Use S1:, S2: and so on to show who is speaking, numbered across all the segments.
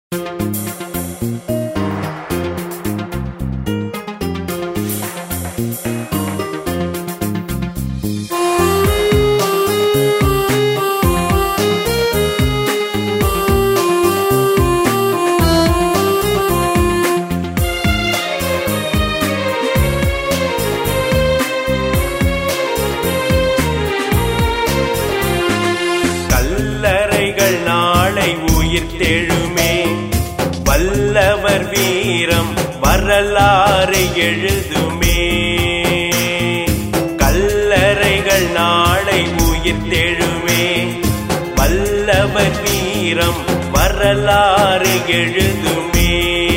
S1: கல்லறைகள் நாளை உயிர்த்தெழுமே வல்லவர் வீரம் வரலாறு எழுதுமே கல்லறைகள் நாளை உயிர்த்தெழுமே வல்லவர் வீரம் வரலாறு எழுதுமே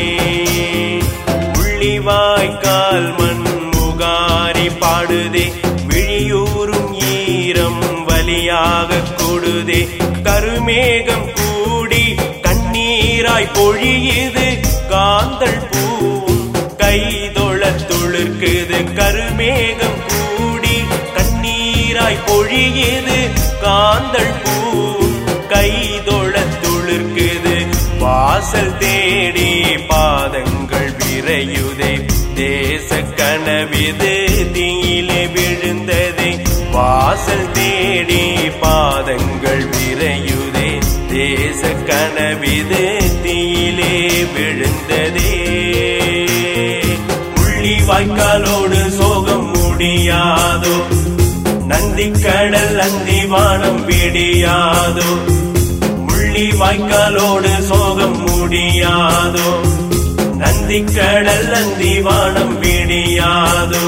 S1: உள்ளிவாய்க்கால் மண் முகாரி பாடுதே விழியூரும் ஈரம் வலியாக கொடுதே கருமேகம் கூடி கண்ணீராய் பொழியுது காந்தள் பூவும் கைதொழ துளிர்க்குது கருமேகம் கூடி கண்ணீராய் பொழியுது காந்தள் பூவும் கைதொழ துளிர்க்குது வாசல் தேடி பாதங்கள் விரையுதே தேச கனவிது தீயிலே விழுந்ததே வாசல் தேடி பாதங்கள் விரையுதே தேச கனவிது தீயிலே விழுந்ததே உள்ளி வாய்க்காலோடு சோகம் முடியாதோ நந்தி கடல் அந்தி வானம் விடியாதோ முள்ளி வாய்க்காலோடு சோகம் முடியாதோ நந்தி கடல் அந்தி வானம் விடியாதோ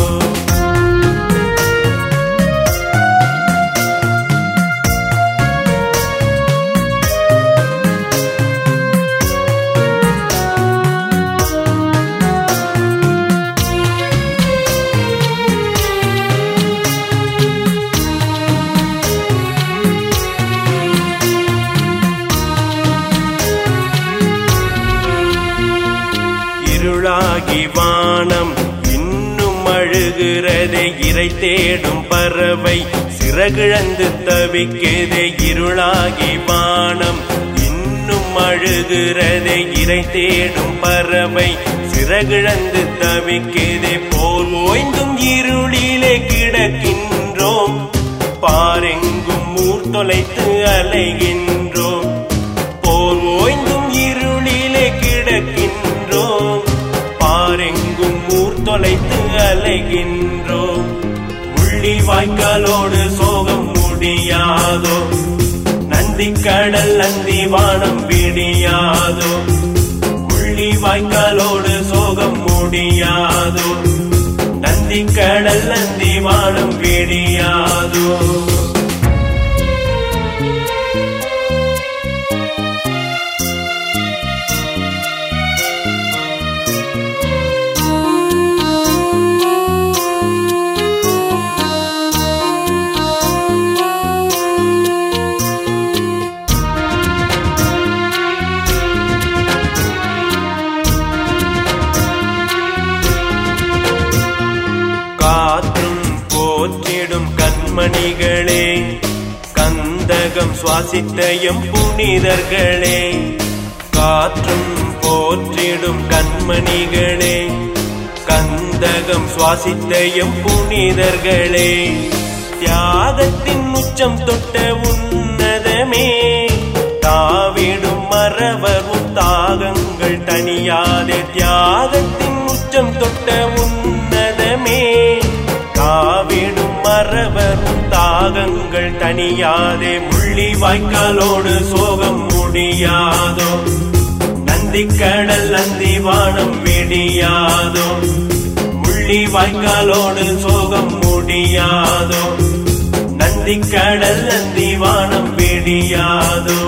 S1: இருளாகி வானம் இன்னும் அழுகிறதே இறை தேடும் பறவை சிறகிழந்து தவிக்குதே இருளாகி வானம் இன்னும் அழுகிறதே இறை தேடும் பறவை சிறகிழந்து தவிக்குதே போல் ஓய்ந்தும் இருளிலே கிடக்கின்றோம் பாரெங்கும் ஊர் தொலைத்து அலைகின்றோம் போர் ஓய்ந்தும் இருளிலே கிடக்கின்றோம் பாரெங்கும் ஊர் தொலைத்து அலைகின்றோம் உள்ளி வாய்க்காலோடு சோகம் முடியாதோ நந்தி கடல் நந்தி வானம் விடியாதோ உள்ளி வாய்க்காலோடு சோகம் முடியாதோ நந்தி கடல் நந்தி வானம் விடியாதோ காற்றும் போற்றிடும் கண்மணிகளே கந்தகம் சுவாசித்தயம் புனிதர்களே காற்றும் போற்றிடும் கண்மணிகளே கந்தகம் சுவாசித்தயம் புனிதர்களே தியாகத்தின் உச்சம் தொட்ட உன்னதமே தாவிடும் மறவரும் தாகங்கள் தனியாதே தியாகத்தின் உச்சம் தொட்ட உன்னதமே காவிடும் மறவரும் தாகங்கள் தனியாதே முள்ளி வாய்க்காலோடு சோகம் முடியாதோ நந்தி கடல் நந்தி வானம் விடியாதோ முள்ளி வாய்க்காலோடு சோகம் முடியாதோ நந்தி கடல் நந்தி வானம் விடியாதோ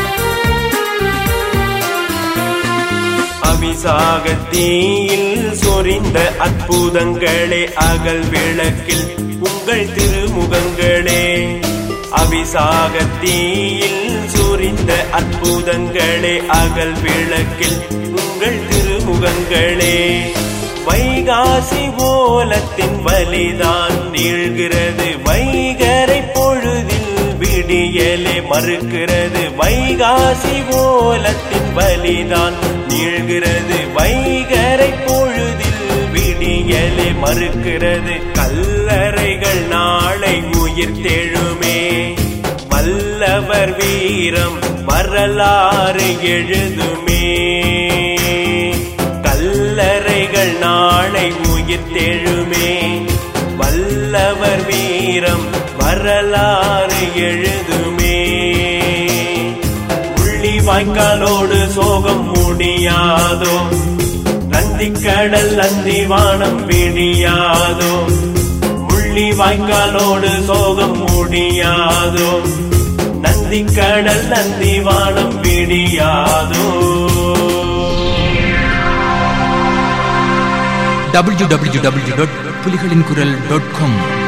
S1: அபிசாகத்தீயில் சோ சொரிந்த அற்புதங்களே அகல் விளக்கில் உங்கள் திருமுகங்களே அபிசாகத்தீயில் சொரிந்த அற்புதங்களே அகல் விளக்கில் உங்கள் திருமுகங்களே வைகாசி ஓலத்தின் வலிதான் நீழ்கிறது வைகரை பொழுதில் விடியலே மறுக்கிறது வைகாசி ஓலத்தின் வலிதான் நீழ்கிறது வைகரை பொழுதில் விடியலே மறுக்கிறது கல்லறைகள் நாளை உயிர் தெழுமே வல்லவர் வீரம் வரலாறு எழுதுமே கல்லறைகள் நாளை உயிர் தெழுமே வல்லவர் வீரம் வரலாறு எழுதுமே உள்ளி வாய்க்காலோடு சோகம் முடியாதோ நந்தி கடல் நந்தி வானம் விடியாதோ முள்ளி வாய்க்காலோடு சோகம் முடியாதோ நந்தி கடல் நந்தி வானம் விடியாதோ
S2: www.புலிகளின் குரல் டாட் காம்